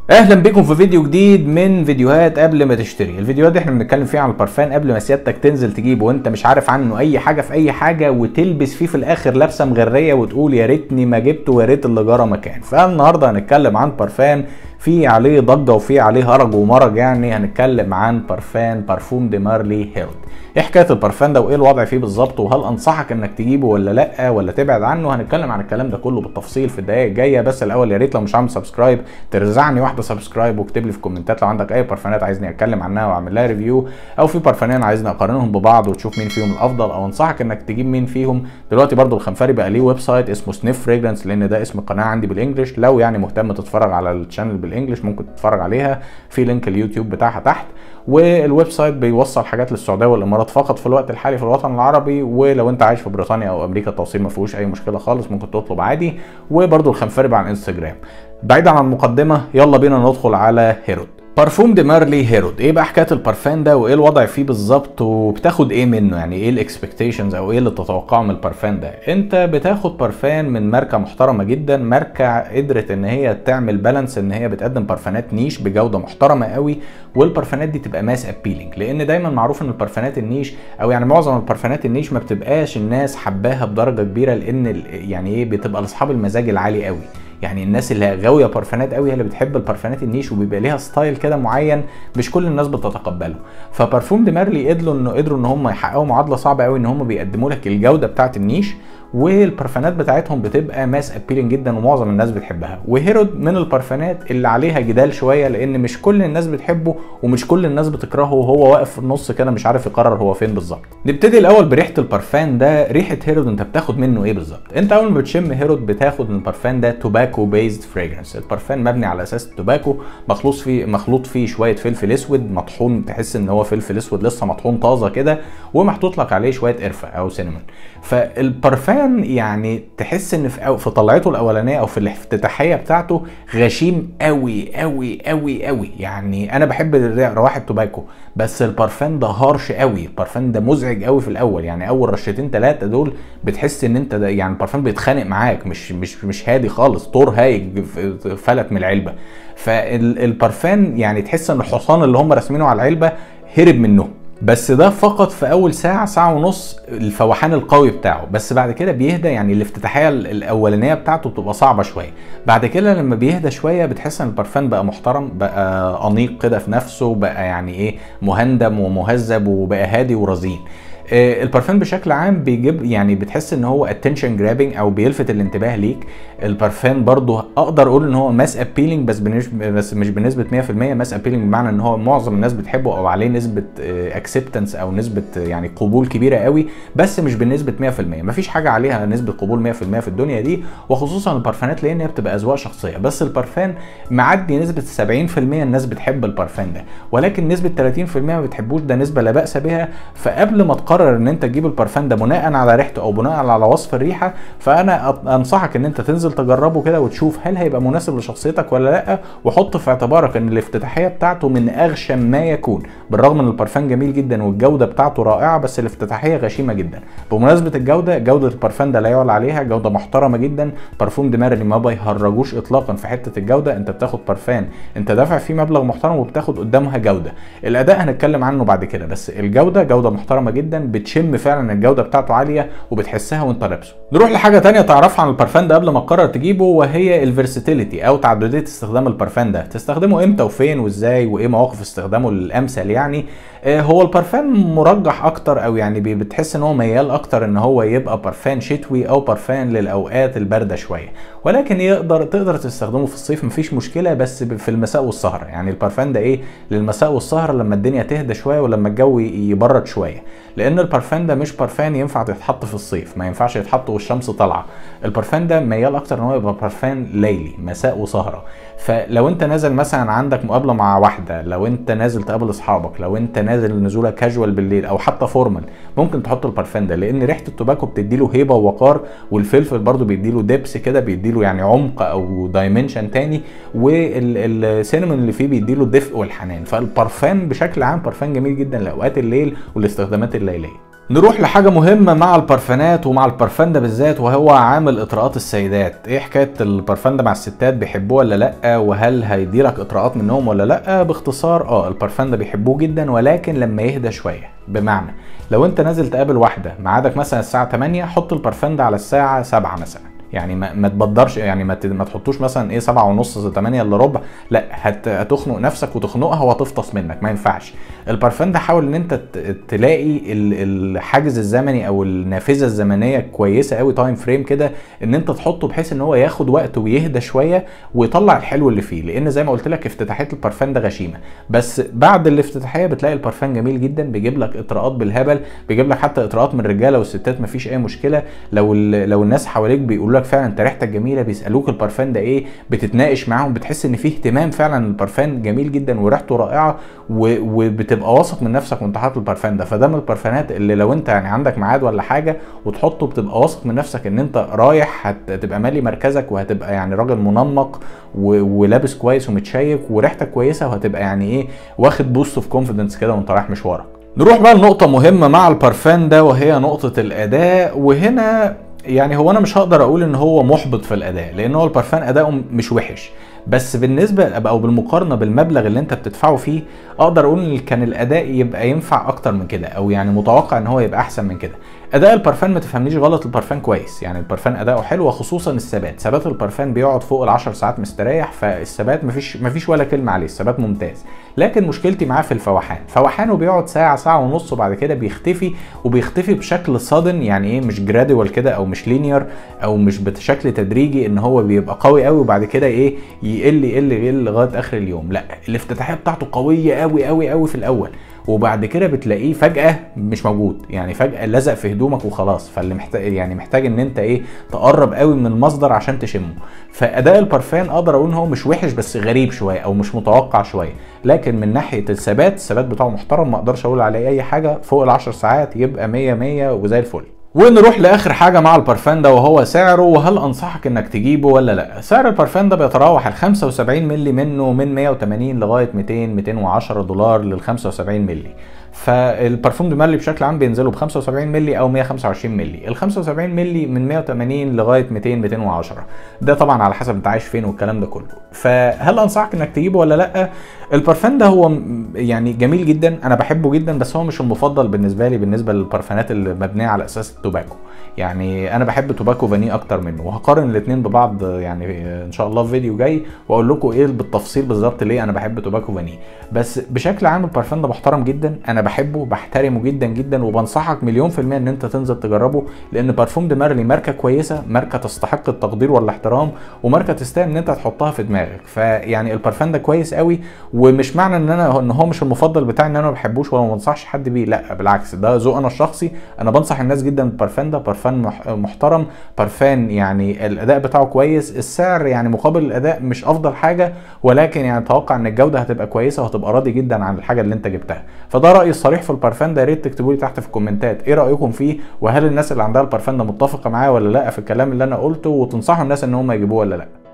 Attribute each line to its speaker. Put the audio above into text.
Speaker 1: اهلا بكم في فيديو جديد من فيديوهات قبل ما تشتري الفيديوهات دي احنا بنتكلم فيها عن البرفان قبل ما سيادتك تنزل تجيبه وانت مش عارف عنه اي حاجه في اي حاجه وتلبس فيه في الاخر لابسه مغريه وتقول يا ريتني ما جبته ويا ريت اللي جرى مكان فالنهارده هنتكلم عن برفان في عليه ضجه وفي عليه هرج ومرج يعني هنتكلم عن برفان بارفوم دي مارلي هيرود ايه حكايه البرفان ده وايه الوضع فيه بالظبط وهل انصحك انك تجيبه ولا لا ولا تبعد عنه هنتكلم عن الكلام ده كله بالتفصيل في الدقائق الجايه بس الاول يا ريت لو مش عامل سبسكرايب ترزعني واحده سبسكرايب واكتب لي في الكومنتات لو عندك اي برفانات عايزني اتكلم عنها واعمل لها ريفيو او في برفانين عايزني اقارنهم ببعض وتشوف مين فيهم الافضل او انصحك انك تجيب مين فيهم دلوقتي برضو الخنفري بقى ليه ويب سايت اسمه سنيف فريجرانس لان ده اسم القناه عندي بالانجلش لو يعني مهتم تتفرج على الشانل بالانجلش ممكن تتفرج عليها في لينك اليوتيوب بتاعها تحت والويب سايت بيوصل حاجات للسعوديه والامارات فقط في الوقت الحالي في الوطن العربي ولو انت عايش في بريطانيا او امريكا التوصيل ما فيهوش اي مشكله خالص ممكن تطلب عادي وبرده الخنفري على الانستجرام بعيدا عن المقدمه يلا بينا ندخل على هيرود بارفوم دي مارلي هيرود ايه بقى حكايه البارفان ده وايه الوضع فيه بالظبط وبتاخد ايه منه يعني ايه الاكسبكتيشنز او ايه اللي تتوقعه من البارفان ده انت بتاخد بارفان من ماركه محترمه جدا ماركه قدرت ان هي تعمل بالانس ان هي بتقدم بارفانات نيش بجوده محترمه قوي والبارفانات دي تبقى ماس ابيلينج لان دايما معروف ان البارفانات النيش او يعني معظم البارفانات النيش ما بتبقاش الناس حباها بدرجه كبيره لان يعني ايه بتبقى لاصحاب المزاج العالي قوي يعني الناس اللي غاويه بارفانات قوي هي اللي بتحب البارفانات النيش وبيبقى ليها ستايل كده معين مش كل الناس بتتقبله فبارفوم دي مارلي قدروا انه قدروا ان هم يحققوا معادله صعبه قوي ان هم بيقدموا لك الجوده بتاعه النيش والبرفانات بتاعتهم بتبقى ماس ابيلينج جدا ومعظم الناس بتحبها وهيرود من البرفانات اللي عليها جدال شويه لان مش كل الناس بتحبه ومش كل الناس بتكرهه وهو واقف في النص كده مش عارف يقرر هو فين بالظبط نبتدي الاول بريحه البرفان ده ريحه هيرود انت بتاخد منه ايه بالظبط انت اول ما بتشم هيرود بتاخد من البرفان ده توباكو بيزد فريجرنس البرفان مبني على اساس التوباكو مخلوط فيه مخلوط فيه شويه فلفل اسود مطحون تحس ان هو فلفل اسود لسه مطحون طازه كده ومحطوط لك عليه شويه قرفه او سينمون فالبرفان يعني تحس ان في في طلعته الاولانيه او في الافتتاحيه بتاعته غشيم قوي قوي قوي قوي يعني انا بحب روائح التوباكو بس البرفان ده هارش قوي البرفان ده مزعج قوي في الاول يعني اول رشتين ثلاثه دول بتحس ان انت ده يعني البرفان بيتخانق معاك مش مش مش هادي خالص طور هايج فلت من العلبه فالبرفان يعني تحس ان الحصان اللي هم راسمينه على العلبه هرب منه بس ده فقط في اول ساعه ساعه ونص الفوحان القوي بتاعه بس بعد كده بيهدى يعني الافتتاحيه الاولانيه بتاعته بتبقى صعبه شويه بعد كده لما بيهدى شويه بتحس ان البرفان بقى محترم بقى انيق كده في نفسه بقى يعني ايه مهندم ومهذب وبقى هادي ورزين البارفان بشكل عام بيجيب يعني بتحس ان هو اتنشن جرابنج او بيلفت الانتباه ليك البارفان برضو اقدر اقول ان هو ماس ابيلينج بس بس مش بنسبه 100% ماس ابيلينج بمعنى ان هو معظم الناس بتحبه او عليه نسبه اكسبتنس او نسبه يعني قبول كبيره قوي بس مش بنسبه 100% مفيش حاجه عليها نسبه قبول 100% في الدنيا دي وخصوصا البارفانات لان هي بتبقى اذواق شخصيه بس البارفان معدي نسبه 70% الناس بتحب البارفان ده ولكن نسبه 30% ما بتحبوش ده نسبه لا باس بها فقبل ما تقرر ان انت تجيب البارفان ده بناء على ريحته او بناء على وصف الريحه فانا انصحك ان انت تنزل تجربه كده وتشوف هل هيبقى مناسب لشخصيتك ولا لا وحط في اعتبارك ان الافتتاحيه بتاعته من اغشم ما يكون بالرغم ان البارفان جميل جدا والجوده بتاعته رائعه بس الافتتاحيه غشيمه جدا بمناسبه الجوده جوده البارفان ده لا يعلى عليها جوده محترمه جدا بارفوم دي مارلي ما بيهرجوش اطلاقا في حته الجوده انت بتاخد بارفان انت دافع فيه مبلغ محترم وبتاخد قدامها جوده الاداء هنتكلم عنه بعد كده بس الجوده جوده محترمه جدا بتشم فعلا الجوده بتاعته عاليه وبتحسها وانت لابسه نروح لحاجه تانية تعرفها عن البارفان ده قبل ما تقرر تجيبه وهي الفيرساتيليتي او تعدديه استخدام البارفان ده تستخدمه امتى وفين وازاي وايه مواقف استخدامه الامثل يعني هو البارفان مرجح اكتر او يعني بتحس ان هو ميال اكتر ان هو يبقى بارفان شتوي او بارفان للاوقات البارده شويه ولكن يقدر تقدر تستخدمه في الصيف مفيش مشكله بس في المساء والسهره يعني البارفان ده ايه للمساء والسهره لما الدنيا تهدى شويه ولما الجو يبرد شويه لان البارفان ده مش بارفان ينفع يتحط في الصيف ما ينفعش يتحط والشمس طالعه البارفان ده ميال اكتر ان هو يبقى بارفان ليلي مساء وسهره فلو انت نازل مثلا عندك مقابله مع واحده لو انت نازل تقابل اصحابك لو انت نازل نزوله كاجوال بالليل او حتى فورمال ممكن تحط البارفان ده لان ريحه التوباكو بتديله هيبه ووقار والفلفل برده بيديله دبس كده بيديله يعني عمق او دايمنشن تاني والسينمون اللي فيه بيديله الدفء والحنان فالبارفان بشكل عام بارفان جميل جدا لاوقات الليل والاستخدامات الليليه نروح لحاجة مهمة مع البرفانات ومع البرفان ده بالذات وهو عامل اطراءات السيدات ايه حكاية البرفان ده مع الستات بيحبوه ولا لا وهل هيديلك اطراءات منهم ولا لا باختصار اه البرفان ده بيحبوه جدا ولكن لما يهدى شوية بمعنى لو انت نازل تقابل واحدة ميعادك مثلا الساعة 8 حط البرفان ده على الساعة 7 مثلا يعني ما, ما تبدرش يعني ما, ما تحطوش مثلا ايه سبعة ونص تمانية الا ربع لا هت هتخنق نفسك وتخنقها وهتفطس منك ما ينفعش البرفان ده حاول ان انت تلاقي الحاجز الزمني او النافذه الزمنيه كويسه قوي تايم فريم كده ان انت تحطه بحيث ان هو ياخد وقت ويهدى شويه ويطلع الحلو اللي فيه لان زي ما قلت لك افتتاحيه البرفان ده غشيمه بس بعد الافتتاحيه بتلاقي البرفان جميل جدا بيجيب لك اطراءات بالهبل بيجيب لك حتى اطراءات من الرجاله والستات مفيش اي مشكله لو لو الناس حواليك بيقولوا لك فعلا انت ريحتك جميله بيسالوك البرفان ده ايه بتتناقش معاهم بتحس ان فيه اهتمام فعلا البرفان جميل جدا وريحته رائعه وبتبقى واثق من نفسك وانت حاطط البرفان ده فده من البرفانات اللي لو انت يعني عندك ميعاد ولا حاجه وتحطه بتبقى واثق من نفسك ان انت رايح هتبقى مالي مركزك وهتبقى يعني راجل منمق ولابس كويس ومتشيك وريحتك كويسه وهتبقى يعني ايه واخد بوست اوف كونفيدنس كده وانت رايح مشوارك نروح بقى لنقطة مهمة مع البرفان ده وهي نقطة الأداء وهنا يعني هو انا مش هقدر اقول ان هو محبط في الاداء لان هو البرفان اداؤه مش وحش بس بالنسبه او بالمقارنه بالمبلغ اللي انت بتدفعه فيه اقدر اقول ان كان الاداء يبقى ينفع اكتر من كده او يعني متوقع ان هو يبقى احسن من كده اداء البرفان ما تفهمنيش غلط البرفان كويس يعني البرفان اداؤه حلو وخصوصا الثبات ثبات البرفان بيقعد فوق ال10 ساعات مستريح فالثبات مفيش مفيش ولا كلمه عليه الثبات ممتاز لكن مشكلتي معاه في الفوحان فوحانه بيقعد ساعه ساعه ونص وبعد كده بيختفي وبيختفي بشكل صادن يعني ايه مش جرادوال كده او مش لينير او مش بشكل تدريجي ان هو بيبقى قوي قوي وبعد كده ايه يقل يقل يقل لغايه اخر اليوم لا الافتتاحيه بتاعته قويه قوي قوي قوي في الاول وبعد كده بتلاقيه فجاه مش موجود يعني فجاه لزق في هدومك وخلاص فاللي محتاج يعني محتاج ان انت ايه تقرب قوي من المصدر عشان تشمه فاداء البرفان اقدر اقول ان هو مش وحش بس غريب شويه او مش متوقع شويه لكن من ناحيه الثبات الثبات بتاعه محترم ما اقدرش اقول عليه اي حاجه فوق العشر ساعات يبقى 100 100 وزي الفل ونروح لاخر حاجه مع البرفان ده وهو سعره وهل انصحك انك تجيبه ولا لا سعر البرفان ده بيتراوح ال 75 مللي منه من 180 لغايه 200 210 دولار لل 75 مللي فالبرفيوم دي مارلي بشكل عام بينزلوا ب 75 مللي او 125 مللي ال 75 مللي من 180 لغايه 200 210 ده طبعا على حسب انت عايش فين والكلام ده كله فهل انصحك انك تجيبه ولا لا البرفان ده هو يعني جميل جدا انا بحبه جدا بس هو مش المفضل بالنسبه لي بالنسبه للبرفانات اللي مبنيه على اساس التوباكو يعني انا بحب توباكو فاني اكتر منه وهقارن الاثنين ببعض يعني ان شاء الله في فيديو جاي واقول لكم ايه بالتفصيل بالظبط ليه انا بحب توباكو فاني بس بشكل عام البرفان ده محترم جدا انا بحبه بحترمه جدا جدا وبنصحك مليون في المية ان انت تنزل تجربه لان بارفوم دي مارلي ماركه كويسه ماركه تستحق التقدير والاحترام وماركه تستاهل ان انت تحطها في دماغك فيعني البرفان ده كويس قوي ومش معنى ان انا ان هو مش المفضل بتاعي ان انا ما بحبوش ولا ما بنصحش حد بيه لا بالعكس ده ذوق انا الشخصي انا بنصح الناس جدا بالبرفان ده برفان محترم برفان يعني الاداء بتاعه كويس السعر يعني مقابل الاداء مش افضل حاجه ولكن يعني اتوقع ان الجوده هتبقى كويسه وهتبقى راضي جدا عن الحاجه اللي انت جبتها فده رايي الصريح في البرفان ده يا ريت تكتبوا لي تحت في الكومنتات ايه رايكم فيه وهل الناس اللي عندها البرفان ده متفقه معايا ولا لا في الكلام اللي انا قلته وتنصحوا الناس ان هم يجيبوه ولا لا